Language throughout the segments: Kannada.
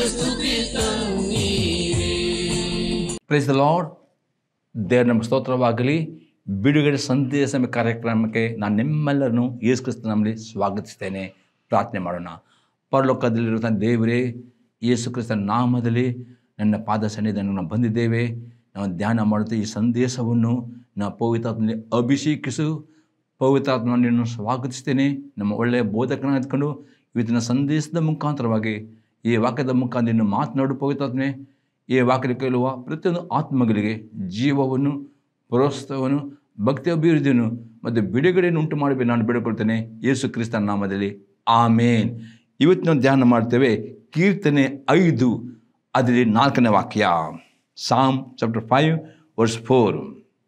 ಪ್ರೈಸ್ ದ ಲಾರ್ಡ್ ದೇವರ ನಮ್ಮ ಸ್ತೋತ್ರವಾಗಲಿ ಬಿಡುಗಡೆ ಸಂದೇಶ ಎಂಬ ಕಾರ್ಯಕ್ರಮಕ್ಕೆ ನಾನು ನಿಮ್ಮೆಲ್ಲರನ್ನು ಯೇಸು ಕ್ರಿಸ್ತ ನಮ್ಮಲ್ಲಿ ಸ್ವಾಗತಿಸ್ತೇನೆ ಪ್ರಾರ್ಥನೆ ಮಾಡೋಣ ಪರಲೋಕದಲ್ಲಿರುವಂಥ ದೇವರೇ ಯೇಸು ಕ್ರಿಸ್ತನ ನಾಮದಲ್ಲಿ ನನ್ನ ಪಾದ ಸನ್ನಿಧಿಯನ್ನು ನಾವು ಬಂದಿದ್ದೇವೆ ನಾವು ಧ್ಯಾನ ಮಾಡುತ್ತಾ ಈ ಸಂದೇಶವನ್ನು ನಾವು ಪವಿತ್ರಾತ್ಮನಲ್ಲಿ ಅಭಿಷೇಕಿಸು ಪವಿತ್ರಾತ್ಮನಲ್ಲಿ ನಿನ್ನನ್ನು ಸ್ವಾಗತಿಸ್ತೇನೆ ನಮ್ಮ ಒಳ್ಳೆಯ ಬೋಧಕನ ಎತ್ಕೊಂಡು ಇವತ್ತಿನ ಸಂದೇಶದ ಮುಖಾಂತರವಾಗಿ ಈ ವಾಕ್ಯದ ಮುಖಾಂತರ ನಿನ್ನ ಮಾತನಾಡು ಪವಿತ್ರಾತ್ಮೆ ಈ ವಾಕ್ಯದ ಕೇಳುವ ಪ್ರತಿಯೊಂದು ಆತ್ಮಗಳಿಗೆ ಜೀವವನ್ನು ಪ್ರೋತ್ಸಾಹವನ್ನು ಭಕ್ತಿ ಅಭಿವೃದ್ಧಿಯನ್ನು ಮತ್ತು ಬಿಡುಗಡೆಯನ್ನು ಉಂಟು ಮಾಡಬೇಕು ನಾನು ಬೇಡಿಕೊಳ್ತೇನೆ ಯೇಸು ಕ್ರಿಸ್ತನ ನಾಮದಲ್ಲಿ ಆಮೇನ್ ಇವತ್ತು ನಾವು ಧ್ಯಾನ ಮಾಡ್ತೇವೆ ಕೀರ್ತನೆ ಐದು ಅದರಲ್ಲಿ ನಾಲ್ಕನೇ ವಾಕ್ಯ ಸಾಮ್ ಚಾಪ್ಟರ್ ಫೈವ್ ವರ್ಸ್ ಫೋರ್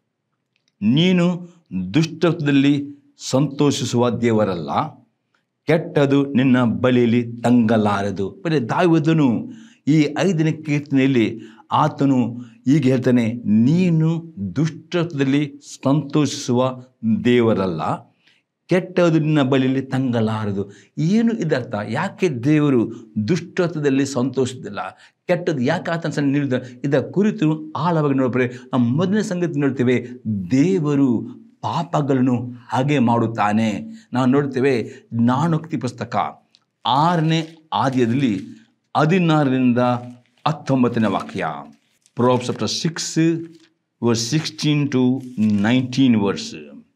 ನೀನು ದುಷ್ಟತ್ವದಲ್ಲಿ ಸಂತೋಷಿಸುವ ದೇವರಲ್ಲ ಕೆಟ್ಟದು ನಿನ್ನ ಬಳಿಯಲ್ಲಿ ತಂಗಲಾರದು ಬರೀ ದಾವಿದನು ಈ ಐದನೇ ಕೀರ್ತನೆಯಲ್ಲಿ ಆತನು ಈಗ ಹೇಳ್ತಾನೆ ನೀನು ದುಷ್ಟತ್ವದಲ್ಲಿ ಸಂತೋಷಿಸುವ ದೇವರಲ್ಲ ಕೆಟ್ಟದು ನಿನ್ನ ಬಳಿಯಲ್ಲಿ ತಂಗಲಾರದು ಏನು ಇದರ್ಥ ಯಾಕೆ ದೇವರು ದುಷ್ಟತ್ವದಲ್ಲಿ ಸಂತೋಷದಿಲ್ಲ ಕೆಟ್ಟದ್ದು ಯಾಕೆ ಆತನ ಸಣ್ಣ ನೀಡಿದ ಇದರ ಕುರಿತು ಆಳವಾಗಿ ನೋಡ್ತಾರೆ ನಾವು ಮೊದಲನೇ ಸಂಗತಿ ನೋಡ್ತೇವೆ ದೇವರು ಪಾಪಗಳನ್ನು ಹಾಗೆ ಮಾಡುತ್ತಾನೆ ನಾವು ನೋಡ್ತೇವೆ ಜ್ಞಾನೋಕ್ತಿ ಪುಸ್ತಕ ಆರನೇ ಆದ್ಯದಲ್ಲಿ ಹದಿನಾರರಿಂದ ಹತ್ತೊಂಬತ್ತನೇ ವಾಕ್ಯ Prov chapter six verse sixteen to nineteen verse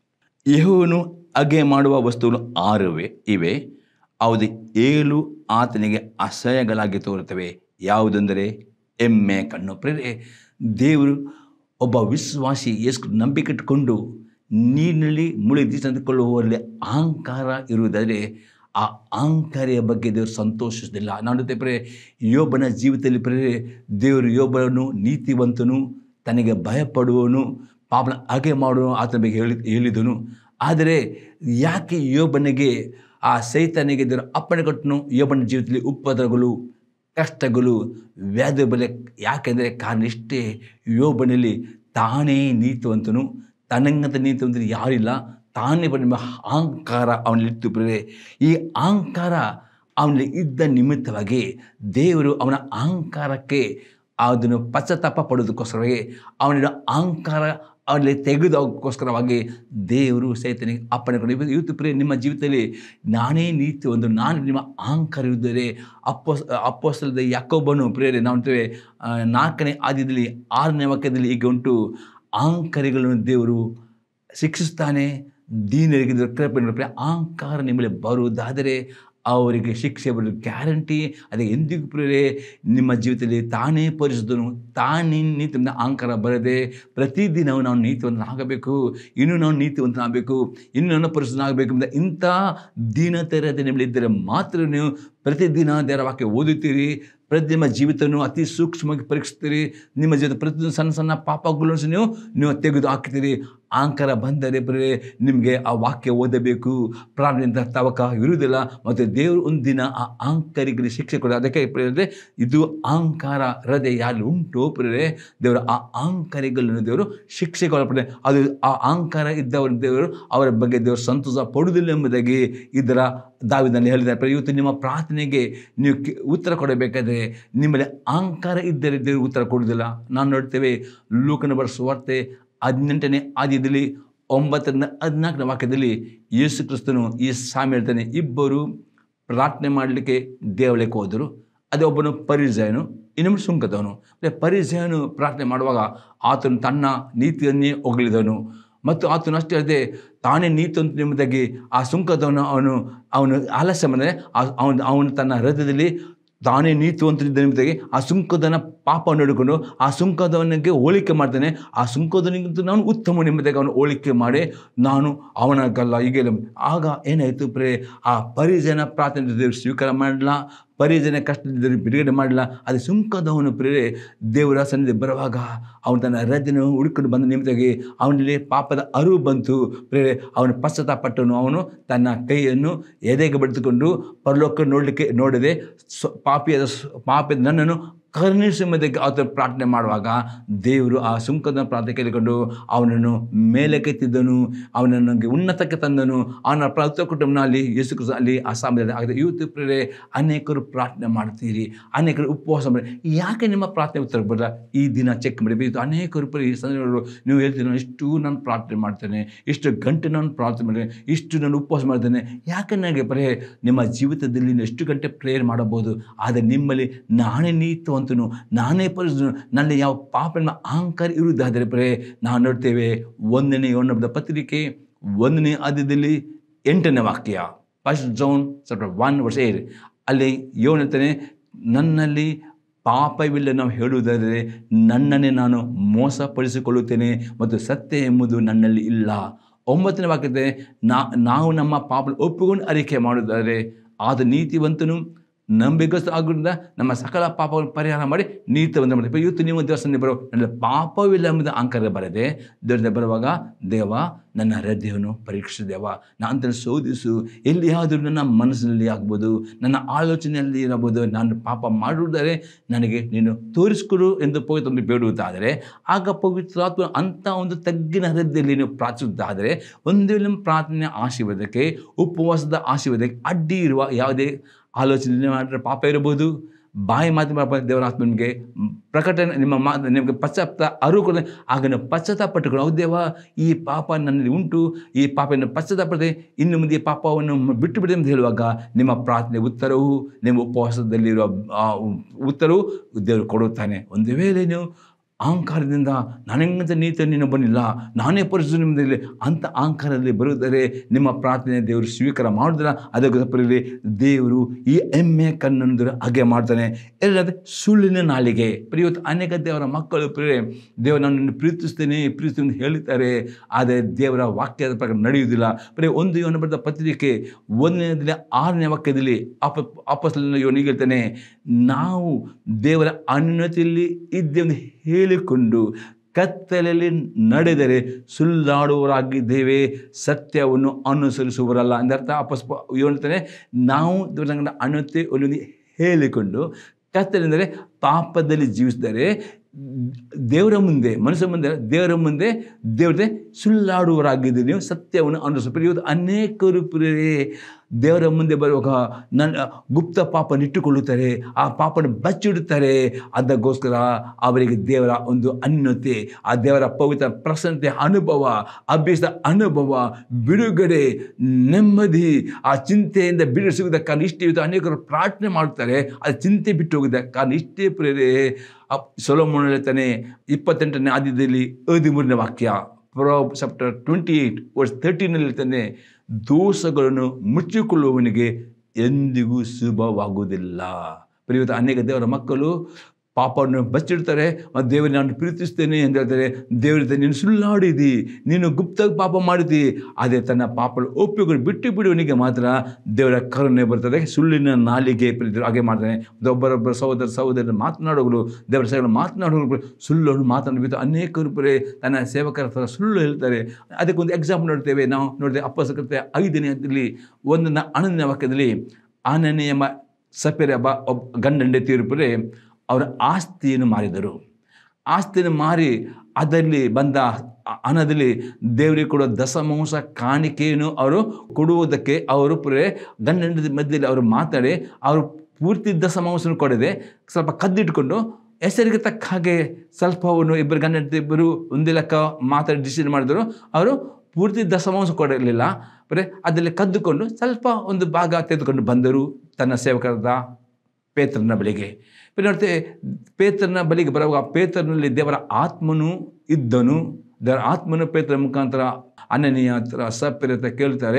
ಯೆಹೋವನು ಅಗೆ ಮಾಡುವ ವಸ್ತುಗಳು ಆರುವೆ ಇವೆ ಅವು ಏಳು ಆತನಿಗೆ ಅಸಹ್ಯಗಳಾಗಿ ತೋರುತ್ತವೆ ಯಾವುದೆಂದರೆ ಎಮ್ಮೆ ಕಣ್ಣು ಪ್ರೇರೆ ದೇವರು ಒಬ್ಬ ವಿಶ್ವಾಸಿ ಎಷ್ಟು ನಂಬಿಕೆ ಇಟ್ಟುಕೊಂಡು ನೀರಿನಲ್ಲಿ ಮುಳುಗಿ ತಂದುಕೊಳ್ಳುವವರಲ್ಲಿ ಅಹಂಕಾರ ಇರುವುದಾದರೆ ಆ ಅಹಂಕಾರಿಯ ಬಗ್ಗೆ ದೇವರು ಸಂತೋಷಿಸಲಿಲ್ಲ ನಾನು ಪ್ರೇ ಯೋಬನ ಜೀವಿತದಲ್ಲಿ ಪ್ರೇ ದೇವರು ಯೋಬನನ್ನು ನೀತಿವಂತನು ತನಗೆ ಭಯಪಡುವವನು ಪಾಪನ ಹಾಗೆ ಮಾಡುವ ಆತನ ಬಗ್ಗೆ ಹೇಳಿ ಹೇಳಿದನು ಆದರೆ ಯಾಕೆ ಯೋಬನಿಗೆ ಆ ಸೈತಾನಿಗೆ ದೇವರು ಅಪ್ಪಣೆ ಕೊಟ್ಟನು ಯೋಬನ ಜೀವಿತದಲ್ಲಿ ಉಪದ್ರಗಳು ಕಷ್ಟಗಳು ವ್ಯಾಧಿ ಬಲೆ ಯಾಕೆಂದರೆ ಕಾರಣ ಇಷ್ಟೇ ಯೋಬನಲ್ಲಿ ತಾನೇ ನೀತಿವಂತನು ತನ್ನಂಗಂತ ನೀತಿವಂತರು ಯಾರಿಲ್ಲ ತಾನೇ ಬಂದ ಅಹಂಕಾರ ಅವನಲ್ಲಿತ್ತು ಪ್ರೇರೆ ಈ ಅಹಂಕಾರ ಅವನಲ್ಲಿ ಇದ್ದ ನಿಮಿತ್ತವಾಗಿ ದೇವರು ಅವನ ಅಹಂಕಾರಕ್ಕೆ ಅದನ್ನು ಪಶ್ಚಾತ್ತಾಪ ಪಡೋದಕ್ಕೋಸ್ಕರವಾಗಿ ಅವನ ಅಹಂಕಾರ ಅವನಲ್ಲಿ ತೆಗೆದೋಗೋಸ್ಕರವಾಗಿ ದೇವರು ಸೈತನಿಗೆ ಅಪ್ಪಣೆ ಕೊಡಿ ಇವತ್ತು ಪ್ರಿಯ ನಿಮ್ಮ ಜೀವಿತದಲ್ಲಿ ನಾನೇ ನೀತಿ ಒಂದು ನಾನು ನಿಮ್ಮ ಅಹಂಕಾರ ಇದ್ದರೆ ಅಪ್ಪೋಸ್ ಅಪ್ಪೋಸ್ತಲದ ಯಾಕೊಬ್ಬನು ಪ್ರೇರೆ ನಾವು ಅಂತೇವೆ ನಾಲ್ಕನೇ ಆದ್ಯದಲ್ಲಿ ಆರನೇ ವಾಕ್ಯದಲ್ಲಿ ಈಗ ಉಂಟು ಅಹಂಕಾರಿಗಳನ್ನು ದೇವರು ಶಿಕ್ಷಿಸ್ತಾನೆ ದೀನರಿಗೆ ಕೃಪೆ ಅಹಂಕಾರ ನಿಮ್ಮಲ್ಲಿ ಬರುವುದಾದರೆ ಅವರಿಗೆ ಶಿಕ್ಷೆ ಬರೋದು ಗ್ಯಾರಂಟಿ ಅದೇ ಎಂದಿಗೂ ಪ್ರೇರೆ ನಿಮ್ಮ ಜೀವಿತದಲ್ಲಿ ತಾನೇ ಪರಿಶುದ್ಧನು ತಾನೇ ನೀತಿಯಿಂದ ಅಹಂಕಾರ ಬರದೆ ಪ್ರತಿದಿನವೂ ನಾವು ನೀತಿವಂತನಾಗಬೇಕು ಇನ್ನೂ ನಾವು ನೀತಿವಂತನಾಗಬೇಕು ಇನ್ನೂ ನನ್ನ ಪರಿಶುದ್ಧನಾಗಬೇಕು ಅಂತ ಇಂಥ ದೀನತೆರತೆ ನಿಮ್ಮಲ್ಲಿದ್ದರೆ ಮಾತ್ರ ನೀವು ಪ್ರತಿದಿನ ದೇವರ ವಾಕ್ಯ ಓದುತ್ತೀರಿ ಪ್ರತಿ ನಿಮ್ಮ ಜೀವಿತವನ್ನು ಅತಿ ಸೂಕ್ಷ್ಮವಾಗಿ ಪರೀಕ್ಷಿಸ್ತೀರಿ ನಿಮ್ಮ ಜೀವಿತ ಪ್ರತಿದಿನ ಸಣ್ಣ ಸಣ್ಣ ಪಾಪಗಳನ್ನು ಸಹ ನೀವು ನೀವು ತೆಗೆದು ಹಾಕ್ತೀರಿ ಅಹಂಕಾರ ಬಂದರೆ ಬರೀ ನಿಮಗೆ ಆ ವಾಕ್ಯ ಓದಬೇಕು ಪ್ರಾಣದಿಂದ ತವಕ ಇರುವುದಿಲ್ಲ ಮತ್ತು ದೇವರು ಒಂದಿನ ಆ ಅಹಂಕಾರಿಗೆ ಶಿಕ್ಷೆ ಕೊಡ ಅದಕ್ಕೆ ಪ್ರೇರಿದೆ ಇದು ಅಹಂಕಾರ ಹೃದಯ ಯಾರು ಉಂಟು ಪ್ರೇರೆ ದೇವರು ಆ ಅಹಂಕಾರಿಗಳನ್ನು ದೇವರು ಶಿಕ್ಷೆಗೆ ಒಳಪಡೆ ಅದು ಆ ಅಹಂಕಾರ ಇದ್ದವರ ದೇವರು ಅವರ ಬಗ್ಗೆ ದೇವರು ಸಂತೋಷ ಪಡುವುದಿಲ್ಲ ಎಂಬುದಾಗಿ ಇದರ ದಾವಿದಲ್ಲಿ ಹೇಳಿದ್ದಾರೆ ಇವತ್ತು ನಿಮ್ಮ ಪ್ರಾರ್ಥನೆಗೆ ನೀವು ಕಿ- ಉತ್ತರ ಕೊಡಬೇಕಾದ್ರೆ ನಿಮ್ಮಲ್ಲಿ ಅಹಂಕಾರ ಇದ್ದರೆ ದೇವರು ಉತ್ತರ ಕೊಡುವುದಿಲ್ಲ ನಾನು ನೋಡ್ತೇವೆ ಲೂಕನ ಬರೆಸುವ ವಾರ್ತೆ ಹದಿನೆಂಟನೇ ಆದ್ಯದಲ್ಲಿ ಒಂಬತ್ತರಿಂದ ಹದಿನಾಲ್ಕನೇ ವಾಕ್ಯದಲ್ಲಿ ಯೇಸು ಕ್ರಿಸ್ತನು ಈ ಸಾಮಿ ಹೇಳ್ತಾನೆ ಇಬ್ಬರು ಪ್ರಾರ್ಥನೆ ಮಾಡಲಿಕ್ಕೆ ದೇವಾಲಯಕ್ಕೆ ಹೋದರು ಅದೇ ಒಬ್ಬನು ಪರಿಜಯನು ಇನ್ನೊಬ್ಬನು ಸುಂಕದವನು ಅಂದರೆ ಪರಿಜಯನು ಪ್ರಾರ್ಥನೆ ಮಾಡುವಾಗ ಆತನು ತನ್ನ ನೀತಿಯನ್ನೇ ಹೊಗಳಿದನು ಮತ್ತು ಆತನು ಅಷ್ಟೇ ಅಲ್ಲದೆ ತಾನೇ ನೀತಿ ಅಂತ ಎಂಬುದಾಗಿ ಆ ಸುಂಕದವನು ಅವನು ಅವನು ಆಲಸ್ಯ ಬಂದರೆ ಅವನು ಅವನು ತನ್ನ ಹೃದಯದಲ್ಲಿ ತಾನೇ ನೀತಿವಂತನಿದ್ದ ನಿಮಿತ್ತಾಗಿ ಆ ಸುಂಕದನ ಪಾಪವನ್ನು ಹಿಡ್ಕೊಂಡು ಆ ಸುಂಕದವನಿಗೆ ಹೋಲಿಕೆ ಮಾಡ್ತಾನೆ ಆ ಸುಂಕದನಿಗಿಂತ ನಾನು ಉತ್ತಮ ನಿಮ್ಮದಾಗಿ ಅವನು ಹೋಲಿಕೆ ಮಾಡಿ ನಾನು ಅವನಗಲ್ಲ ಹೀಗೆ ಆಗ ಏನಾಯಿತು ಪ್ರೇ ಆ ಪರಿಜನ ಪ್ರಾರ್ಥನೆ ದೇವರು ಸ್ವೀಕಾರ ಮಾಡಲ್ಲ ಪರಿಜನ ಕಷ್ಟದಿಂದ ಬಿಡುಗಡೆ ಮಾಡಲ್ಲ ಅದು ಸುಂಕದವನು ಪ್ರೇರೆ ದೇವರ ಸನ್ನಿಧಿ ಬರುವಾಗ ಅವನು ತನ್ನ ಹೃದಯನ ಹುಡುಕೊಂಡು ಬಂದ ನಿಮಿತ್ತಾಗಿ ಅವನಲ್ಲಿ ಪಾಪದ ಅರಿವು ಬಂತು ಪ್ರೇರೆ ಅವನು ಪಶ್ಚಾತ್ತಾಪಟ್ಟನು ಅವನು ತನ್ನ ಕೈಯನ್ನು ಎದೆಗೆ ಬಡಿದುಕೊಂಡು ಪರಲೋಕ ನೋಡಲಿಕ್ಕೆ ನೋಡದೆ ಸ್ವ ಪಾಪಿಯಾದ ಸ್- ಪಾಪಿಯಾದ ನನ್ನನ್ನು ಕರುಣಿಸುವುದಕ್ಕೆ ಆತ ಪ್ರಾರ್ಥನೆ ಮಾಡುವಾಗ ದೇವರು ಆ ಸುಂಕದ ಪ್ರಾರ್ಥನೆ ಕೇಳಿಕೊಂಡು ಅವನನ್ನು ಮೇಲಕ್ಕೆತ್ತಿದ್ದನು ಅವನನ್ನು ಉನ್ನತಕ್ಕೆ ತಂದನು ಅವನ ಪ್ರತಿ ಕುಟುಂಬನಲ್ಲಿ ಯೇಸು ಕ್ರಿಸ್ತ ಅಲ್ಲಿ ಆ ಸಮಯದಲ್ಲಿ ಆಗಿದೆ ಇವತ್ತು ಪ್ರೇರೆ ಅನೇಕರು ಪ್ರಾರ್ಥನೆ ಮಾಡ್ತೀರಿ ಅನೇಕರು ಉಪವಾಸ ಮಾಡಿ ಯಾಕೆ ನಿಮ್ಮ ಪ್ರಾರ್ಥನೆ ಉತ್ತರ ಬರಲ್ಲ ಈ ದಿನ ಚೆಕ್ ಮಾಡಿ ಇವತ್ತು ಅನೇಕರು ಪ್ರಿಯ ಈ ಸಂದರ್ಭಗಳು ನೀವು ಹೇಳ್ತೀರಿ ನಾನು ಇಷ್ಟು ನಾನು ಪ್ರಾರ್ಥನೆ ಮಾಡ್ತೇನೆ ಇಷ್ಟು ಗಂಟೆ ನಾನು ಪ್ರಾರ್ಥನೆ ಮಾಡ್ತೇನೆ ಇಷ್ಟು ನಾನು ಉಪವಾಸ ಮಾಡ್ತೇನೆ ಯಾಕೆ ನನಗೆ ಬರೇ ನಿಮ್ಮ ಜೀವಿತದಲ್ಲಿ ನೀವು ಎಷ್ಟು ಗಂಟೆ ಪ್ರೇಯರ್ ಮಾಡಬಹುದು ಆದರೆ ನಿಮ್ಮಲ್ಲಿ ನಾನೇ ನೀತಿವಂತನು ನಾನೇ ಪರಿಶುದ್ಧನು ನನ್ನ ಯಾವ ಪಾಪನ ಅಹಂಕಾರ ಇರುವುದಾದರೆ ಬರೇ ನಾವು ನೋಡ್ತೇವೆ ಒಂದನೇ ಯೋನದ ಪತ್ರಿಕೆ ಒಂದನೇ ಆದ್ಯದಲ್ಲಿ ಎಂಟನೇ ವಾಕ್ಯ ಫಸ್ಟ್ ಜೋನ್ ಸ್ವಲ್ಪ ಒನ್ ವರ್ಷ ಏರ್ ಅಲ್ಲಿ ಯೋನ್ ಹೇಳ್ತಾನೆ ನನ್ನಲ್ಲಿ ಪಾಪವಿಲ್ಲ ನಾವು ಹೇಳುವುದಾದರೆ ನನ್ನನ್ನೇ ನಾನು ಮೋಸಪಡಿಸಿಕೊಳ್ಳುತ್ತೇನೆ ಮತ್ತು ಸತ್ಯ ಎಂಬುದು ನನ್ನಲ್ಲಿ ಇಲ್ಲ ಒಂಬತ್ತನೇ ವಾಕ್ಯತೆ ನಾ ನಾವು ನಮ್ಮ ಪಾಪ ಒಪ್ಪಿಕೊಂಡು ಅರಿಕೆ ಮಾಡುವುದಾದರೆ ಆದ ನೀತಿವಂತನು ನಂಬಿಕಸ್ತ ಆಗೋದ್ರಿಂದ ನಮ್ಮ ಸಕಲ ಪಾಪವನ್ನು ಪರಿಹಾರ ಮಾಡಿ ನೀತಿವಂತ ಮಾಡಿ ಇವತ್ತು ನೀವು ದೇವಸ್ಥಾನ ಬರೋ ನನ್ನ ಪಾಪವಿಲ್ಲ ಎಂಬುದು ಅಹಂಕಾರ ಬರದೆ ದೇವರಿಂದ ಬರುವಾಗ ದೇವ ನನ್ನ ಹೃದಯವನ್ನು ಪರೀಕ್ಷೆ ದೇವ ನಾನು ಶೋಧಿಸು ಎಲ್ಲಿಯಾದರೂ ನನ್ನ ಮನಸ್ಸಿನಲ್ಲಿ ಆಗ್ಬೋದು ನನ್ನ ಆಲೋಚನೆಯಲ್ಲಿ ಇರಬಹುದು ನಾನು ಪಾಪ ಮಾಡುವುದಾದರೆ ನನಗೆ ನೀನು ತೋರಿಸ್ಕೊಡು ಎಂದು ಪವಿತ್ರ ಬೇಡುವುದಾದರೆ ಆಗ ಪವಿತ್ರಾತ್ಮ ಅಂಥ ಒಂದು ತಗ್ಗಿನ ಹೃದಯದಲ್ಲಿ ನೀವು ಪ್ರಾರ್ಥಿಸುವುದಾದರೆ ಒಂದು ವೇಳೆ ನಿಮ್ಮ ಪ್ರಾರ್ಥನೆ ಆಶೀರ್ವಾದಕ್ಕೆ ಉಪವಾಸದ ಆಶೀರ್ವಾದಕ್ಕೆ ಅಡ್ಡಿ ಇರುವ ಯಾವುದೇ ಆಲೋಚನೆ ಮಾಡಿದ್ರೆ ಪಾಪ ಇರಬಹುದು ಬಾಯಿ ಮಾತು ಪಾಪ ದೇವರ ಆತ್ಮ ನಿಮಗೆ ಪ್ರಕಟಣೆ ನಿಮ್ಮ ಮಾತು ನಿಮಗೆ ಪಶ್ಚಾತ್ತ ಅರಿವು ಕೂಡ ಆಗ ನೀವು ಪಶ್ಚಾತ್ತಾಪಟ್ಟುಕೊಂಡು ಹೌದು ದೇವ ಈ ಪಾಪ ನನ್ನಲ್ಲಿ ಉಂಟು ಈ ಪಾಪವನ್ನು ಪಶ್ಚಾತ್ತಾಪಡೆ ಇನ್ನು ಮುಂದೆ ಈ ಪಾಪವನ್ನು ಬಿಟ್ಟು ಬಿಡಿ ಅಂತ ಹೇಳುವಾಗ ನಿಮ್ಮ ಪ್ರಾರ್ಥನೆ ಉತ್ತರವು ನಿಮ್ಮ ಉಪವಾಸದಲ್ಲಿರುವ ಆ ಉತ್ತರವು ದೇವರು ಕೊಡುತ್ತಾನೆ ಒಂದು ವೇಳೆ ನೀವು ಅಹಂಕಾರದಿಂದ ನನಗಂತ ನೀತಿ ನೀನು ಬಂದಿಲ್ಲ ನಾನೇ ಪರಿಶುದ್ಧ ನಿಮ್ಮದಲ್ಲಿ ಅಂಥ ಅಹಂಕಾರದಲ್ಲಿ ಬರುವುದರೆ ನಿಮ್ಮ ಪ್ರಾರ್ಥನೆ ದೇವರು ಸ್ವೀಕಾರ ಮಾಡಿದ್ರೆ ಅದಕ್ಕೆ ತಪ್ಪರಲ್ಲಿ ದೇವರು ಈ ಎಮ್ಮೆ ಕಣ್ಣನ್ನು ಹಾಗೆ ಮಾಡ್ತಾನೆ ಎಲ್ಲದ ಸುಳ್ಳಿನ ನಾಲಿಗೆ ಇವತ್ತು ಅನೇಕ ದೇವರ ಮಕ್ಕಳು ಪ್ರಿಯರೇ ದೇವರು ನನ್ನನ್ನು ಪ್ರೀತಿಸ್ತೇನೆ ಪ್ರೀತಿಸ್ತೇನೆ ಅಂತ ಹೇಳ್ತಾರೆ ಆದರೆ ದೇವರ ವಾಕ್ಯದ ಪ್ರಕಾರ ನಡೆಯುವುದಿಲ್ಲ ಬರೀ ಒಂದು ಇವನು ಬರೆದ ಪತ್ರಿಕೆ ಒಂದನೇದಲ್ಲಿ ಆರನೇ ವಾಕ್ಯದಲ್ಲಿ ಅಪ ಅಪಸ್ಲ ಇವನಿಗೆ ಹೇಳ್ತಾನೆ ನಾವು ದೇವರ ಅನುಮತಿಯಲ್ಲಿ ಇದ್ದೇವೆ ಹೇಳಿಕೊಂಡು ಕತ್ತಲೆಯಲ್ಲಿ ನಡೆದರೆ ಸುಳ್ಳಾಡುವವರಾಗಿದ್ದೇವೆ ಸತ್ಯವನ್ನು ಅನುಸರಿಸುವರಲ್ಲ ಅಂದರ್ಥ ಅಪಸ್ಪ ಹೇಳ್ತಾನೆ ನಾವು ದೇವರ ಅನುಮತಿ ಒಂದು ಹೇಳಿಕೊಂಡು ಕತ್ತಲೆಂದರೆ ಪಾಪದಲ್ಲಿ ಜೀವಿಸಿದರೆ ದೇವರ ಮುಂದೆ ಮನುಷ್ಯ ಮುಂದೆ ದೇವರ ಮುಂದೆ ದೇವರೇ ಸುಳ್ಳಾಡುವರಾಗಿದ್ದು ನೀವು ಸತ್ಯವನ್ನು ಅನುಸರಿಸ ಇವತ್ತು ಅನೇಕರು ಪ್ರಿಯರೇ ದೇವರ ಮುಂದೆ ಬರುವಾಗ ನನ್ನ ಗುಪ್ತ ಪಾಪ ಇಟ್ಟುಕೊಳ್ಳುತ್ತಾರೆ ಆ ಪಾಪನ ಬಚ್ಚಿಡುತ್ತಾರೆ ಅದಕ್ಕೋಸ್ಕರ ಅವರಿಗೆ ದೇವರ ಒಂದು ಅನ್ಯತೆ ಆ ದೇವರ ಪವಿತ್ರ ಪ್ರಸನ್ನತೆ ಅನುಭವ ಅಭ್ಯಾಸದ ಅನುಭವ ಬಿಡುಗಡೆ ನೆಮ್ಮದಿ ಆ ಚಿಂತೆಯಿಂದ ಬಿಡಿಸುವುದಕ್ಕೆ ಕಾರಣ ಇಷ್ಟೇ ಇವತ್ತು ಅನೇಕರು ಪ್ರಾರ್ಥನೆ ಮಾಡ್ತಾರೆ ಅದು ಚಿಂತೆ ಬಿಟ್ಟು ಹೋಗಿದೆ ಕಾರಣ ಇಷ್ಟೇ ಪ್ರೇರೆ ಸೊಲೋಮೋನ್ ಹೇಳ್ತಾನೆ ಇಪ್ಪತ್ತೆಂಟನೇ ಆದ್ಯದಲ್ಲಿ ಹದಿಮೂರನೇ ವಾಕ್ಯ pro chapter twenty eight verse ತರ್ಟೀನಲ್ಲಿ ಹೇಳ್ತಾನೆ ದೋಷಗಳನ್ನು ಮುಚ್ಚಿಕೊಳ್ಳುವವನಿಗೆ ಎಂದಿಗೂ ಶುಭವಾಗುವುದಿಲ್ಲ ಇವತ್ತು ಅನೇಕ ದೇವರ ಮಕ್ಕಳು ಪಾಪವನ್ನು ಬಚ್ಚಿಡ್ತಾರೆ ಮತ್ತು ದೇವರಿಗೆ ನಾನು ಪ್ರೀತಿಸ್ತೇನೆ ಅಂತ ಹೇಳ್ತಾರೆ ದೇವರ ನೀನು ಸುಳ್ಳಾಡಿದಿ ನೀನು ಗುಪ್ತ ಪಾಪ ಮಾಡಿದಿ ಅದೇ ತನ್ನ ಪಾಪ ಒಪ್ಪಿಕೊಂಡು ಬಿಟ್ಟು ಬಿಡುವನಿಗೆ ಮಾತ್ರ ದೇವರ ಕರುಣೆ ಬರ್ತದೆ ಸುಳ್ಳಿನ ನಾಲಿಗೆ ಪ್ರೀತಿ ಹಾಗೆ ಮಾಡ್ತಾನೆ ಒಬ್ಬರೊಬ್ಬರ ಸಹೋದರ ಸಹೋದರ ಮಾತನಾಡೋಗಳು ದೇವರ ಸೇವೆ ಮಾತನಾಡೋಗಳು ಸುಳ್ಳನ್ನು ಮಾತನಾಡಬೇಕು ಅನೇಕರು ಬರೇ ತನ್ನ ಸೇವಕರ ಹತ್ರ ಸುಳ್ಳು ಹೇಳ್ತಾರೆ ಅದಕ್ಕೊಂದು ಎಕ್ಸಾಂಪಲ್ ನೋಡ್ತೇವೆ ನಾವು ನೋಡಿದೆ ಅಪ್ಪಸಕತೆ ಐದನೇ ಹಂತದಲ್ಲಿ ಒಂದನ್ನ ಹನ್ನೊಂದನೇ ವಾಕ್ಯದಲ್ಲಿ ಆನನೆ ಎಂಬ ಸಪೆರೆ ಒಬ್ಬ ಒಬ್ಬ ಗಂಡಂಡೆ ತೀರ್ಪರೆ ಅವರ ಆಸ್ತಿಯನ್ನು ಮಾರಿದರು ಆಸ್ತಿಯನ್ನು ಮಾರಿ ಅದರಲ್ಲಿ ಬಂದ ಹಣದಲ್ಲಿ ದೇವರಿಗೆ ಕೊಡುವ ದಶಮಾಂಶ ಕಾಣಿಕೆಯನ್ನು ಅವರು ಕೊಡುವುದಕ್ಕೆ ಅವರು ಪುರೇ ಗಂಡನ ಮಧ್ಯದಲ್ಲಿ ಅವರು ಮಾತಾಡಿ ಅವರು ಪೂರ್ತಿ ದಶಮಾಂಶವನ್ನು ಕೊಡದೆ ಸ್ವಲ್ಪ ಕದ್ದಿಟ್ಕೊಂಡು ಹೆಸರಿಗೆ ತಕ್ಕ ಹಾಗೆ ಸ್ವಲ್ಪವನ್ನು ಇಬ್ಬರು ಗಂಡ ಇಬ್ಬರು ಒಂದೇ ಲೆಕ್ಕ ಮಾತಾಡಿ ಡಿಸಿಷನ್ ಮಾಡಿದರು ಅವರು ಪೂರ್ತಿ ದಶಮಾಂಶ ಕೊಡಲಿಲ್ಲ ಬರೀ ಅದರಲ್ಲಿ ಕದ್ದುಕೊಂಡು ಸ್ವಲ್ಪ ಒಂದು ಭಾಗ ತೆಗೆದುಕೊಂಡು ಬಂದರು ತನ್ನ ಸೇವಕರಾದ ಪೇತ್ರನ ಬಳಿಗೆ ನೋಡ್ತೇವೆ ಪೇತ್ರನ ಬಳಿಗೆ ಬರುವಾಗ ಪೇತ್ರನಲ್ಲಿ ದೇವರ ಆತ್ಮನು ಇದ್ದನು ದೇವರ ಆತ್ಮನು ಪೇತ್ರ ಮುಖಾಂತರ ಅನನೀಯ ಹತ್ರ ಸಪ್ಯರ ಹತ್ರ ಕೇಳ್ತಾರೆ